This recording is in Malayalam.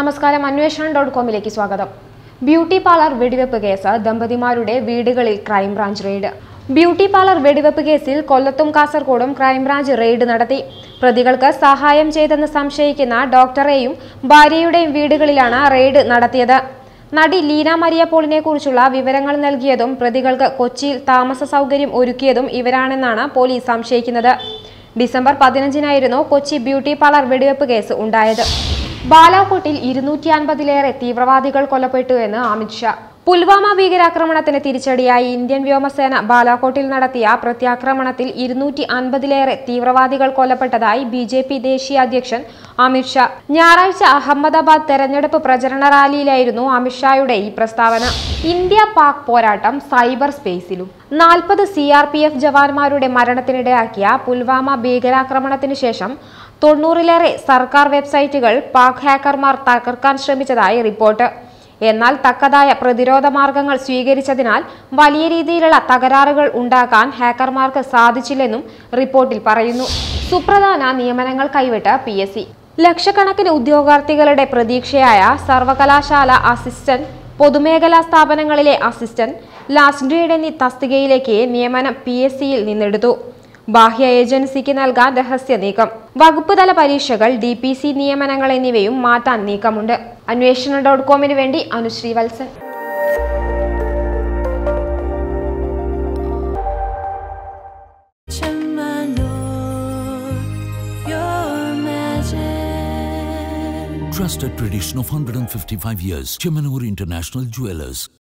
നമസ്കാരം അന്വേഷണം ഡോട്ട് കോമിലേക്ക് സ്വാഗതം ബ്യൂട്ടി പാർലർ വെടിവെപ്പ് കേസ് ദമ്പതിമാരുടെ വീടുകളിൽ ക്രൈംബ്രാഞ്ച് റെയ്ഡ് ബ്യൂട്ടി പാർലർ വെടിവെപ്പ് കേസിൽ കൊല്ലത്തും കാസർഗോഡും ക്രൈംബ്രാഞ്ച് റെയ്ഡ് നടത്തി പ്രതികൾക്ക് സഹായം ചെയ്തെന്ന് സംശയിക്കുന്ന ഡോക്ടറെയും ഭാര്യയുടെയും വീടുകളിലാണ് റെയ്ഡ് നടത്തിയത് നടി ലീന മരിയ പോളിനെ കുറിച്ചുള്ള വിവരങ്ങൾ നൽകിയതും പ്രതികൾക്ക് കൊച്ചിയിൽ താമസ സൗകര്യം ഒരുക്കിയതും ഇവരാണെന്നാണ് പോലീസ് സംശയിക്കുന്നത് ഡിസംബർ പതിനഞ്ചിനായിരുന്നു കൊച്ചി ബ്യൂട്ടി പാർലർ വെടിവെപ്പ് കേസ് ഉണ്ടായത് ബാലാകോട്ടിൽ ഇരുന്നൂറ്റി അൻപതിലേറെ തീവ്രവാദികൾ കൊല്ലപ്പെട്ടു എന്ന് അമിത്ഷാ പുൽവാമ ഭീകരാക്രമണത്തിന് തിരിച്ചടിയായി ഇന്ത്യൻ വ്യോമസേന ബാലാകോട്ടിൽ നടത്തിയ പ്രത്യാക്രമണത്തിൽ ഇരുന്നൂറ്റി അൻപതിലേറെ തീവ്രവാദികൾ കൊല്ലപ്പെട്ടതായി ബി ജെ പി ദേശീയ അധ്യക്ഷൻ അമിത്ഷാ ഞായറാഴ്ച അഹമ്മദാബാദ് തെരഞ്ഞെടുപ്പ് പ്രചരണ റാലിയിലായിരുന്നു അമിത്ഷായുടെ ഈ പ്രസ്താവന ഇന്ത്യ പാക് പോരാട്ടം സൈബർ സ്പേസിലും നാൽപ്പത് സി ആർ പി എഫ് ജവാന്മാരുടെ മരണത്തിനിടയാക്കിയ പുൽവാമ ഭീകരാക്രമണത്തിന് ശേഷം തൊണ്ണൂറിലേറെ സർക്കാർ വെബ്സൈറ്റുകൾ പാക് ഹാക്കർമാർ തകർക്കാൻ ശ്രമിച്ചതായി റിപ്പോർട്ട് എന്നാൽ തക്കതായ പ്രതിരോധ മാർഗങ്ങൾ സ്വീകരിച്ചതിനാൽ വലിയ രീതിയിലുള്ള തകരാറുകൾ ഉണ്ടാക്കാൻ ഹാക്കർമാർക്ക് സാധിച്ചില്ലെന്നും റിപ്പോർട്ടിൽ പറയുന്നു സുപ്രധാന നിയമനങ്ങൾ കൈവിട്ട് പി എസ് സി ലക്ഷക്കണക്കിന് ഉദ്യോഗാർത്ഥികളുടെ പ്രതീക്ഷയായ സർവകലാശാല അസിസ്റ്റന്റ് പൊതുമേഖലാ സ്ഥാപനങ്ങളിലെ അസിസ്റ്റന്റ് ലാസ്റ്റ് ഗ്രേഡ് എന്നീ തസ്തികയിലേക്ക് നിയമനം പി എസ് സിയിൽ നിന്നെടുത്തു ബാഹ്യ ഏജൻസിക്ക് നൽകാൻ രഹസ്യ നീക്കം വകുപ്പ് തല പരീക്ഷകൾ ഡി പി സി നിയമനങ്ങൾ എന്നിവയും മാറ്റാൻ നീക്കമുണ്ട് അന്വേഷണം ഡോട്ട് കോമിന് വേണ്ടി Anusree Valsan Chamanur, your magic. Trusted tradition of 155 years. Chemanur International Jewelers.